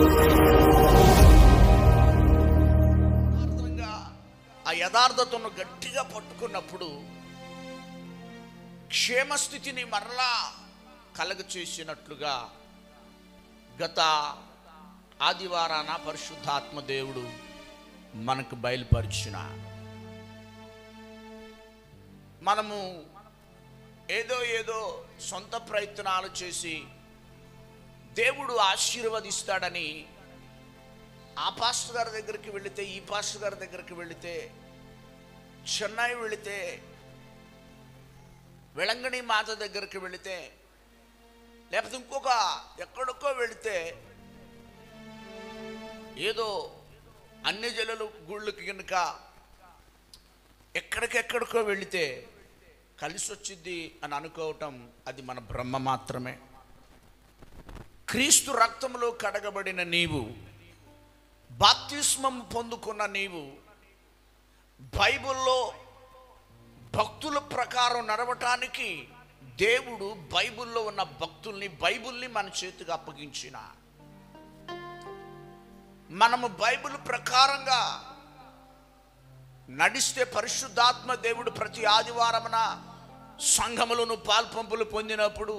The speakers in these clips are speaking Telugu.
యథార్థంగా ఆ యథార్థతను గట్టిగా పట్టుకున్నప్పుడు క్షేమస్థితిని మరలా కలగ చేసినట్లుగా గత ఆదివారాన పరిశుద్ధాత్మ దేవుడు మనకు బయలుపరిచిన మనము ఏదో ఏదో సొంత ప్రయత్నాలు చేసి దేవుడు ఆశీర్వదిస్తాడని ఆ పాస్టర్ గారి దగ్గరికి వెళితే ఈ పాస్టర్ గారి దగ్గరికి వెళితే చెన్నై వెళితే వెళంగణి మాత దగ్గరికి వెళితే లేకపోతే ఇంకొక ఎక్కడికో వెళితే ఏదో అన్ని జనులు గుళ్ళకి కనుక ఎక్కడికెక్కడికో వెళితే కలిసి వచ్చింది అని అనుకోవటం అది మన బ్రహ్మ మాత్రమే క్రీస్తు రక్తంలో కడగబడిన నీవు బాప్తిస్మం పొందుకున్న నీవు బైబిల్లో భక్తుల ప్రకారం నడవటానికి దేవుడు బైబిల్లో ఉన్న భక్తుల్ని బైబిల్ని మన చేతికి అప్పగించిన మనము బైబిల్ ప్రకారంగా నడిస్తే పరిశుద్ధాత్మ దేవుడు ప్రతి ఆదివారమున సంఘములను పాల్పంపులు పొందినప్పుడు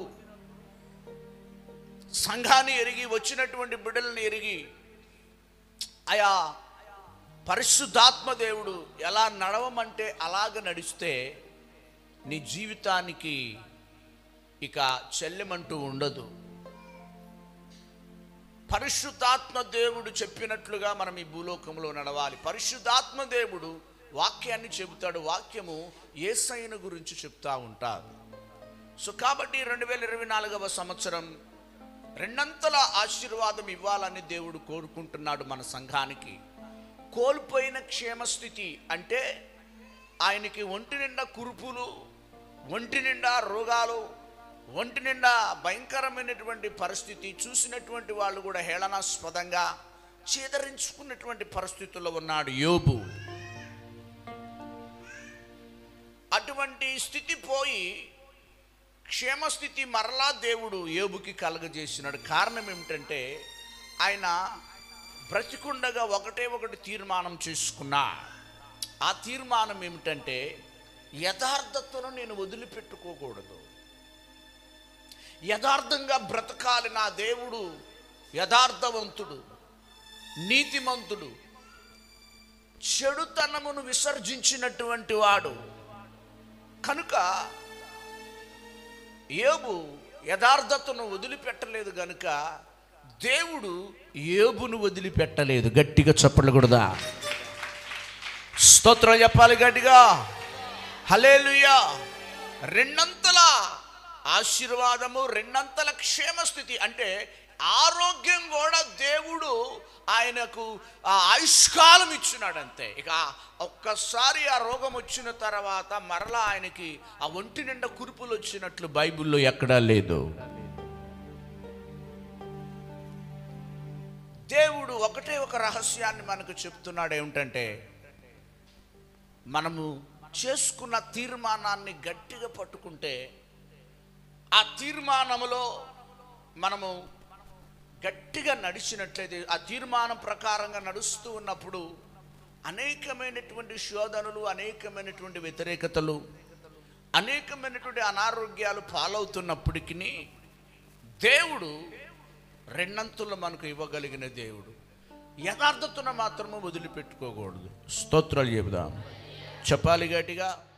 సంఘాన్ని ఎరిగి వచ్చినటువంటి బిడ్డలను ఎరిగి ఆయా పరిశుద్ధాత్మ దేవుడు ఎలా నడవమంటే అలాగ నడిస్తే నీ జీవితానికి ఇక చెల్లెమంటూ ఉండదు పరిశుద్ధాత్మ దేవుడు చెప్పినట్లుగా మనం ఈ భూలోకంలో నడవాలి పరిశుద్ధాత్మ దేవుడు వాక్యాన్ని చెబుతాడు వాక్యము ఏసైన గురించి చెప్తా ఉంటారు సో కాబట్టి రెండు వేల ఇరవై నాలుగవ సంవత్సరం రెండంతల ఆశీర్వాదం ఇవ్వాలని దేవుడు కోరుకుంటున్నాడు మన సంఘానికి కోల్పోయిన క్షేమస్థితి అంటే ఆయనకి ఒంటి నిండా కురుపులు ఒంటి నిండా రోగాలు ఒంటి నిండా భయంకరమైనటువంటి పరిస్థితి చూసినటువంటి వాళ్ళు కూడా హేళనాస్పదంగా చీదరించుకున్నటువంటి పరిస్థితుల్లో ఉన్నాడు యోబు అటువంటి స్థితి పోయి క్షేమస్థితి మరలా దేవుడు యోబుకి కలగజేసినాడు కారణం ఏమిటంటే ఆయన బ్రతికుండగా ఒకటే ఒకటి తీర్మానం చేసుకున్నా ఆ తీర్మానం ఏమిటంటే యథార్థతను నేను వదిలిపెట్టుకోకూడదు యథార్థంగా బ్రతకాలి నా దేవుడు యథార్థవంతుడు నీతిమంతుడు చెడుతనమును విసర్జించినటువంటి వాడు కనుక ఏబు యథార్థతను వదిలిపెట్టలేదు గనుక దేవుడు ఏబును వదిలిపెట్టలేదు గట్టిగా చప్పట్లు కూడదా స్తోత్రం చెప్పాలి గట్టిగా హలేలుయా రెండంతల ఆశీర్వాదము రెండంతల క్షేమస్థితి అంటే ఆరోగ్యం కూడా దేవుడు ఆయనకు ఆ ఆయుష్కాలం ఇచ్చినాడు అంతే ఇక ఒక్కసారి ఆ రోగం వచ్చిన తర్వాత మరలా ఆయనకి ఆ ఒంటి నిండా కురుపులు వచ్చినట్లు బైబిల్లో ఎక్కడా లేదు దేవుడు ఒకటే ఒక రహస్యాన్ని మనకు చెప్తున్నాడు ఏమిటంటే మనము చేసుకున్న తీర్మానాన్ని గట్టిగా పట్టుకుంటే ఆ తీర్మానములో మనము గట్టిగా నడిచినట్లయితే ఆ తీర్మానం ప్రకారంగా నడుస్తూ ఉన్నప్పుడు అనేకమైనటువంటి శోధనలు అనేకమైనటువంటి వ్యతిరేకతలు అనేకమైనటువంటి అనారోగ్యాలు పాలవుతున్నప్పటికీ దేవుడు రెండంతులు మనకు ఇవ్వగలిగిన దేవుడు యథార్థతను మాత్రము వదిలిపెట్టుకోకూడదు స్తోత్రాలు చెబుదాం చెప్పాలి గట్టిగా